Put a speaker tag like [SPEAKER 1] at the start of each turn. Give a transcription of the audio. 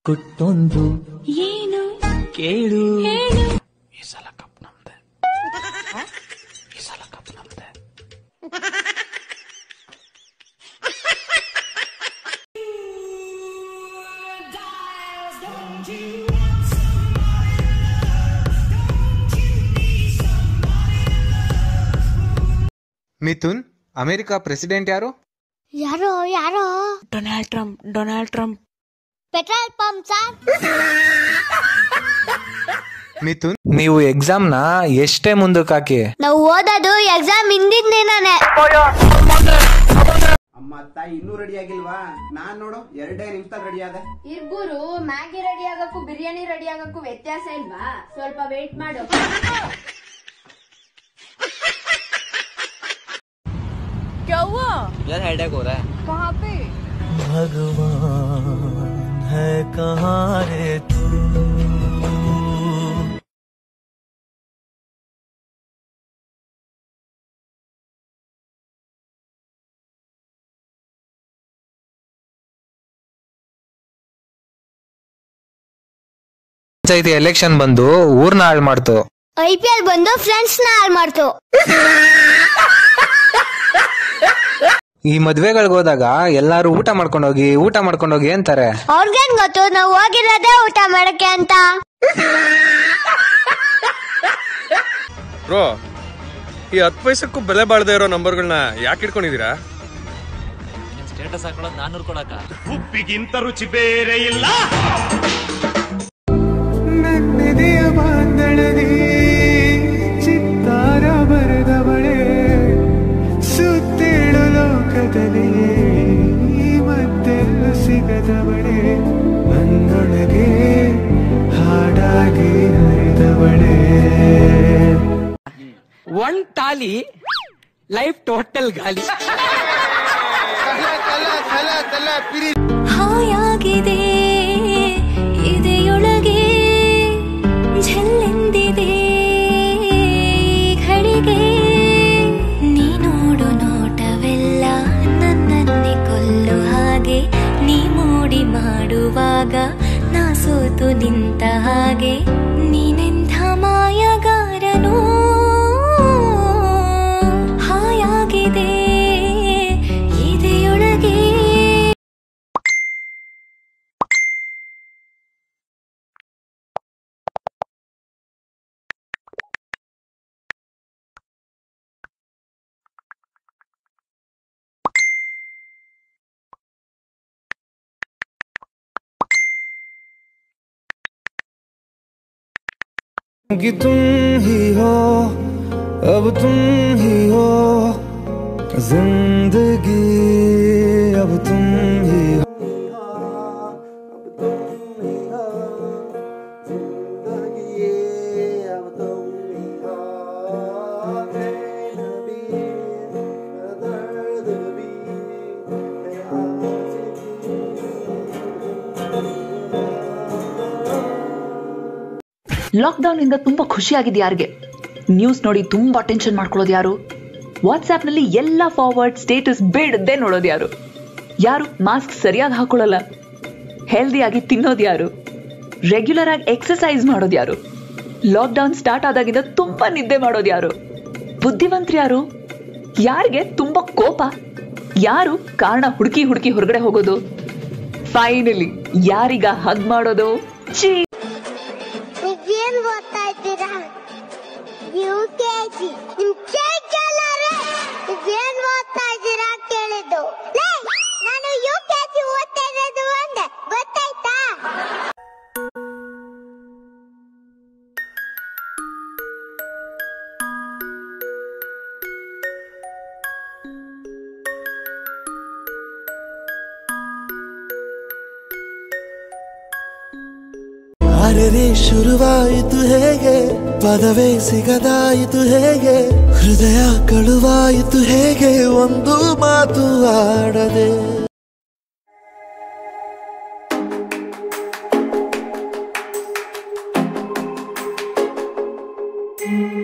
[SPEAKER 1] ಕುಟ್ಟೊಂದು
[SPEAKER 2] ಏನು
[SPEAKER 1] ಕೇಳು
[SPEAKER 2] ಹೇಳು
[SPEAKER 1] ಈ ಸಲ ಕಪ್ ನಮ್ದೆ ಈ ಸಲ ಕಪ್ ನಮ್ದೆ
[SPEAKER 3] ಮಿಥುನ್ ಅಮೆರಿಕ ಪ್ರೆಸಿಡೆಂಟ್ ಯಾರು
[SPEAKER 4] ಯಾರೋ ಯಾರೋ
[SPEAKER 2] Donald Trump Donald Trump
[SPEAKER 4] petrol pump sir
[SPEAKER 3] Mithun
[SPEAKER 5] ನೀವು ಎಕ್ಸಾಮ್ನ ಎಷ್ಟೇ ಮುಂದಕ್ಕೆ ಹಾಕಿ
[SPEAKER 4] ನಾವು ಓದೋದು ಎಕ್ಸಾಮ್ ಹಿಂದಿನ ದಿನನೇ
[SPEAKER 6] ಅಮ್ಮ ತಾಯಿ ಇನ್ನೂ ರೆಡಿ ಆಗಿಲ್ವಾ ನಾನ್ ನೋಡು ಎರಡೇ ನಿಮಿಷದಾಗ ರೆಡಿ ಆದೆ
[SPEAKER 7] ಇರ್ಬೂರು ಮ್ಯಾಗಿ ರೆಡಿ ಆಗಕ್ಕೂ ಬಿರಿಯಾನಿ ರೆಡಿ ಆಗಕ್ಕೂ ವ್ಯತ್ಯಾಸ ಇಲ್ವಾ ಸ್ವಲ್ಪ ವೇಟ್ ಮಾಡು
[SPEAKER 1] यार हेडेक हो रहा है
[SPEAKER 7] कहाँ पे
[SPEAKER 1] भगवान है कहाँ रे तू
[SPEAKER 5] ಪಂಚಾಯತಿ ಎಲೆಕ್ಷನ್ ಬಂದು ಊರ್ನ ಹಾಳು ಮಾಡ್ತು
[SPEAKER 4] ಐ ಪಿ ಎಲ್ ಬಂದು ಫ್ರೆಂಡ್ಸ್ ನ ಹಾಳು ಮಾಡ್ತು
[SPEAKER 5] ಈ ಮದ್ವೆಗಳಿಗೆ ಹೋದಾಗ ಎಲ್ಲಾರು ಊಟ ಮಾಡ್ಕೊಂಡೋಗಿ ಊಟ ಮಾಡ್ಕೊಂಡೋಗಿ ಅಂತಾರೆ
[SPEAKER 4] ಅವ್ರಿಗೇನ್ ಗೊತ್ತು ನಾವು ಹೋಗಿರೋದೇ ಊಟ ಮಾಡಕ್ಕೆ ಅಂತ
[SPEAKER 8] ಬ್ರೋ ಈ ಹತ್ತು ಪೈಸಕ್ಕೂ ಬೆಲೆ ಬಾಳದೆ ಇರೋ ನಂಬರ್ಗಳನ್ನ ಯಾಕೆ ಇಟ್ಕೊಂಡಿದೀರಾ
[SPEAKER 1] ಸ್ಟೇಟಸ್ ಹಾಕೊಳ್ಳೋದು ನಾನೂರು ಕೊಡಕ
[SPEAKER 3] ನನ್ನೆದೆಯ ಬಾಂಧಳದಿ ಚಿತ್ತಾರ ಬರೆದವಳೆ ಸುತ್ತೇಳು ಲೋಕದಲ್ಲಿ ಮತ್ತೆಲ್ಲ ಸಿಗದವಳೆ ನನ್ನೊಳಗೆ ಹಾಡಾಗಿ ಹರಿದವಳೆ
[SPEAKER 1] ಒನ್ ಟಾಲಿ ಲೈಫ್ ಟೋಟಲ್ ಗಾಲಿ
[SPEAKER 2] ಹಾಯಾಗಿದೆ ಇದೆಯೊಳಗೆ ಝಲ್ಲೆಂದಿದೆ ಈ ಘಳಿಗೆ ನೀ ನೋಡು ನೋಟವೆಲ್ಲ ನನ್ನನ್ನೇ ಕೊಲ್ಲು ಹಾಗೆ ನೀ ಮೋಡಿ ಮಾಡುವಾಗ ನಾ ಸೋತು ನಿಂತ ಹಾಗೆ ನೀನೆಂಥ ಮಾಯಗಾರನು ಹಾಯಾಗಿದೆ ಇದೆಯೊಳಗೆ
[SPEAKER 3] कि तुम ही हो अब तुम ही हो जिंदगी अब तुम ही हो
[SPEAKER 9] ಲಾಕ್ಡೌನ್ ಇಂದ ತುಂಬಾ ಖುಷಿಯಾಗಿದೆ ಯಾರಿಗೆ ನ್ಯೂಸ್ ನೋಡಿ ತುಂಬಾ ಟೆನ್ಷನ್ ಮಾಡ್ಕೊಳ್ಳೋದು ಯಾರು ವಾಟ್ಸ್ಆಪ್ ನಲ್ಲಿ ಎಲ್ಲಾ ಫಾರ್ವರ್ಡ್ ಸ್ಟೇಟಸ್ ಬೇಡದ್ದೇ ನೋಡೋದು ಯಾರು ಯಾರು ಮಾಸ್ಕ್ ಸರಿಯಾಗಿ ಹಾಕೊಳ್ಳಲ್ಲ ಹೆಲ್ದಿ ಆಗಿ ತಿನ್ನೋದು ಯಾರು ರೆಗ್ಯುಲರ್ ಆಗಿ ಎಕ್ಸರ್ಸೈಸ್ ಮಾಡೋದು ಯಾರು ಲಾಕ್ಡೌನ್ ಸ್ಟಾರ್ಟ್ ಆದಾಗಿಂದ ತುಂಬಾ ನಿದ್ದೆ ಮಾಡೋದು ಯಾರು ಬುದ್ಧಿವಂತರು ಯಾರು ಯಾರಿಗೆ ತುಂಬಾ ಕೋಪ ಯಾರು ಕಾರಣ ಹುಡುಕಿ ಹುಡುಕಿ ಹೊರಗಡೆ ಹೋಗೋದು ಫೈನಲಿ ಯಾರಿಗ ಹಗ್ ಮಾಡೋದು ಚೀ
[SPEAKER 4] ನೀವೇನ್ ಓದ್ತಾ ಇದ್ದೀರಾ ಯು ಕೆ ಜಿ ನಿಮ್ ಕೇಕ್ ಎಲ್ಲಾರೆ ನೀವೇನ್ ಓದ್ತಾ ಇದ್ದೀರಾ ಕೇಳಿದ್ದು ಲೇ, ನಾನು ಯು ಕೆ ಜಿ ಓದ್ತಾ ಇರೋದು ಅಂದೆ ಗೊತ್ತಾಯ್ತಾ
[SPEAKER 10] ಅರೆರೆ ಶುರುವಾಯಿತು ಹೇಗೆ ಪದವೇ ಸಿಗದಾಯಿತು ಹೇಗೆ ಹೃದಯ ಕಳುವಾಯಿತು ಹೇಗೆ ಒಂದು ಮಾತು ಆಡದೆ
[SPEAKER 3] ಿ